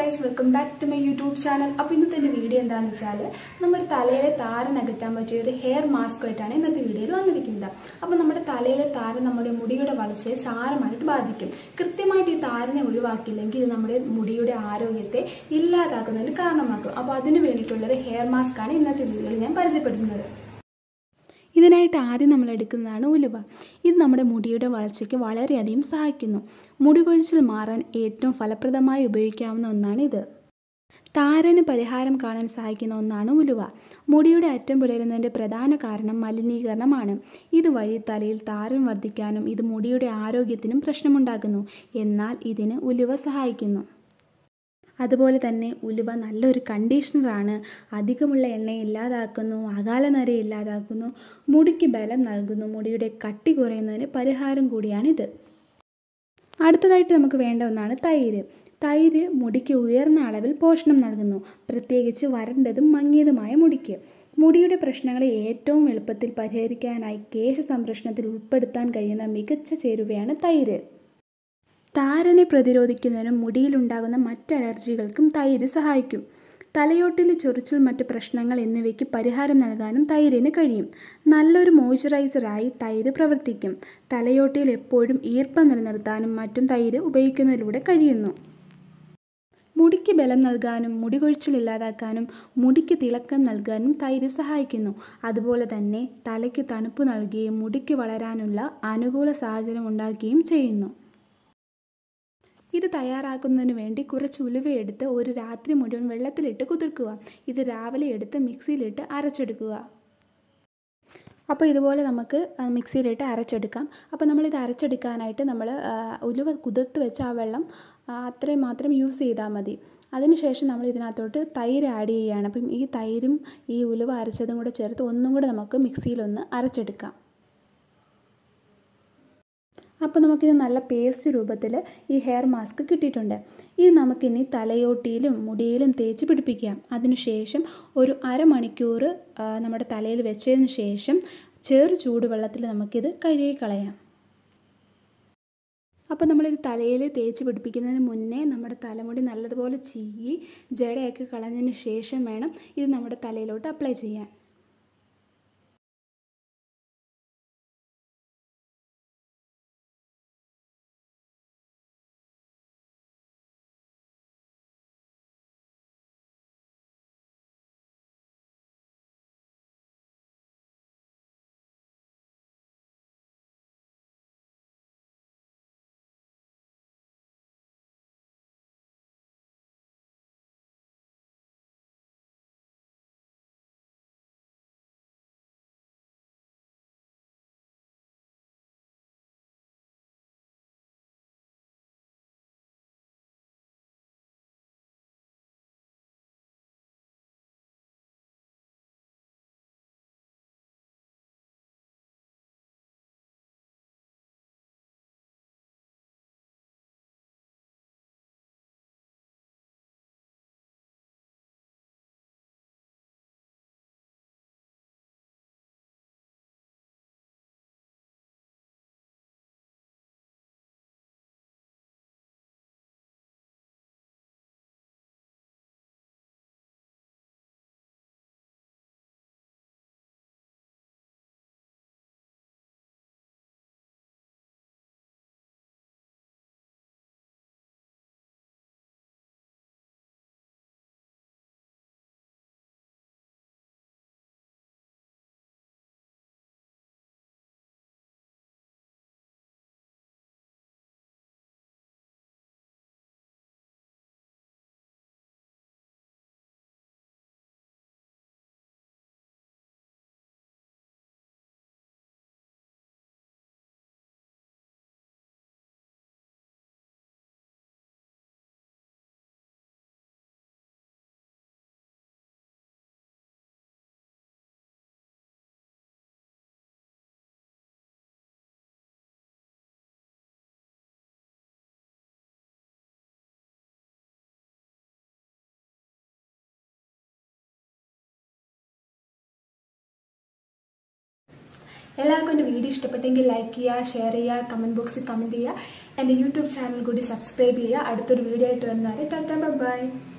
guys welcome back to my YouTube channel അപ്പോൾ ഇന്നത്തെ എൻ്റെ വീഡിയോ എന്താണെന്ന് വെച്ചാൽ നമ്മുടെ തലയിലെ താരൻ അകറ്റാൻ പറ്റിയ ഒരു ഹെയർ മാസ്ക് ആയിട്ടാണ് ഇന്നത്തെ വീഡിയോയിൽ വന്നിരിക്കുന്നത് അപ്പോൾ നമ്മുടെ തലയിലെ താരൻ നമ്മുടെ മുടിയുടെ വളർച്ചയെ സാരമായിട്ട് ബാധിക്കും കൃത്യമായിട്ട് ഈ താരനെ ഒഴിവാക്കിയില്ലെങ്കിൽ ഇത് നമ്മുടെ മുടിയുടെ ആരോഗ്യത്തെ ഇല്ലാതാക്കുന്നതിന് കാരണമാക്കും അപ്പോൾ അതിന് വേണ്ടിയിട്ടുള്ളൊരു ഹെയർ മാസ്ക് ആണ് ഇന്നത്തെ വീഡിയോയിൽ ഞാൻ പരിചയപ്പെടുത്തുന്നത് ഇതിനായിട്ട് ആദ്യം നമ്മൾ എടുക്കുന്നതാണ് ഉലുവ ഇത് നമ്മുടെ മുടിയുടെ വളർച്ചയ്ക്ക് വളരെയധികം സഹായിക്കുന്നു മുടി കൊഴിച്ചിൽ മാറാൻ ഏറ്റവും ഫലപ്രദമായി ഉപയോഗിക്കാവുന്ന ഒന്നാണ് ഇത് താരന് പരിഹാരം കാണാൻ സഹായിക്കുന്ന ഒന്നാണ് ഉലുവ മുടിയുടെ അറ്റം പിളരുന്നതിൻ്റെ പ്രധാന കാരണം മലിനീകരണമാണ് ഇതുവഴി തലയിൽ താരൻ വർദ്ധിക്കാനും ഇത് മുടിയുടെ ആരോഗ്യത്തിനും പ്രശ്നമുണ്ടാക്കുന്നു എന്നാൽ ഇതിന് ഉലുവ സഹായിക്കുന്നു അതുപോലെ തന്നെ ഉലുവ നല്ലൊരു കണ്ടീഷണറാണ് അധികമുള്ള എണ്ണയെ ഇല്ലാതാക്കുന്നു അകാലനര ഇല്ലാതാക്കുന്നു മുടിക്ക് ബലം നൽകുന്നു മുടിയുടെ കട്ടി കുറയുന്നതിന് പരിഹാരം കൂടിയാണിത് അടുത്തതായിട്ട് നമുക്ക് വേണ്ട ഒന്നാണ് തൈര് തൈര് മുടിക്ക് ഉയർന്ന അളവിൽ പോഷണം നൽകുന്നു പ്രത്യേകിച്ച് വരണ്ടതും മങ്ങിയതുമായ മുടിക്ക് മുടിയുടെ പ്രശ്നങ്ങളെ ഏറ്റവും എളുപ്പത്തിൽ പരിഹരിക്കാനായി കേശ സംരക്ഷണത്തിൽ ഉൾപ്പെടുത്താൻ കഴിയുന്ന മികച്ച ചേരുവയാണ് തൈര് താരനെ പ്രതിരോധിക്കുന്നതിനും മുടിയിലുണ്ടാകുന്ന മറ്റ് അലർജികൾക്കും തൈര് സഹായിക്കും തലയോട്ടിൽ ചൊറിച്ചിൽ മറ്റ് പ്രശ്നങ്ങൾ എന്നിവയ്ക്ക് പരിഹാരം നൽകാനും തൈരിന് കഴിയും നല്ലൊരു മോയ്സ്ചറൈസറായി തൈര് പ്രവർത്തിക്കും തലയോട്ടിയിൽ എപ്പോഴും ഈർപ്പം നിലനിർത്താനും മറ്റും തൈര് ഉപയോഗിക്കുന്നതിലൂടെ കഴിയുന്നു മുടിക്ക് ബലം നൽകാനും മുടി കൊഴിച്ചിൽ ഇല്ലാതാക്കാനും മുടിക്ക് തിളക്കം നൽകാനും തൈര് സഹായിക്കുന്നു അതുപോലെ തന്നെ തലയ്ക്ക് തണുപ്പ് നൽകുകയും മുടിക്ക് വളരാനുള്ള അനുകൂല സാഹചര്യം ഉണ്ടാക്കുകയും ചെയ്യുന്നു ഇത് തയ്യാറാക്കുന്നതിന് വേണ്ടി കുറച്ച് ഉലുവയെടുത്ത് ഒരു രാത്രി മുഴുവൻ വെള്ളത്തിലിട്ട് കുതിർക്കുക ഇത് രാവിലെ എടുത്ത് മിക്സിയിലിട്ട് അരച്ചെടുക്കുക അപ്പോൾ ഇതുപോലെ നമുക്ക് മിക്സിയിലിട്ട് അരച്ചെടുക്കാം അപ്പോൾ നമ്മളിത് അരച്ചെടുക്കാനായിട്ട് നമ്മൾ ഉലുവ കുതിർത്ത് വെച്ച ആ വെള്ളം അത്രയും മാത്രം യൂസ് ചെയ്താൽ മതി അതിനുശേഷം നമ്മൾ ഇതിനകത്തോട്ട് തൈര് ആഡ് ചെയ്യുകയാണ് അപ്പം ഈ തൈരും ഈ ഉലുവ അരച്ചതും കൂടെ ചേർത്ത് ഒന്നും കൂടെ നമുക്ക് മിക്സിയിലൊന്ന് അരച്ചെടുക്കാം അപ്പോൾ നമുക്കിത് നല്ല പേസ്റ്റ് രൂപത്തിൽ ഈ ഹെയർ മാസ്ക് കിട്ടിയിട്ടുണ്ട് ഇത് നമുക്കിനി തലയോട്ടിയിലും മുടിയിലും തേച്ച് പിടിപ്പിക്കാം അതിനുശേഷം ഒരു അരമണിക്കൂർ നമ്മുടെ തലയിൽ വെച്ചതിന് ശേഷം ചെറു ചൂടുവെള്ളത്തിൽ നമുക്കിത് കഴുകി കളയാം അപ്പോൾ നമ്മളിത് തലയിൽ തേച്ച് പിടിപ്പിക്കുന്നതിന് മുന്നേ നമ്മുടെ തലമുടി നല്ലതുപോലെ ചീകി ജടയൊക്കെ കളഞ്ഞതിന് ശേഷം വേണം ഇത് നമ്മുടെ തലയിലോട്ട് അപ്ലൈ ചെയ്യാൻ എല്ലാവർക്കും എൻ്റെ വീഡിയോ ഇഷ്ടപ്പെട്ടെങ്കിൽ ലൈക്ക് ചെയ്യുക ഷെയർ ചെയ്യുക കമൻറ്റ് ബോക്സിൽ കമൻറ്റ് ചെയ്യുക എൻ്റെ യൂട്യൂബ് ചാനൽ കൂടി സബ്സ്ക്രൈബ് ചെയ്യുക അടുത്തൊരു വീഡിയോ ആയിട്ട് വരുന്നവരെ ടാറ്റ ബൈ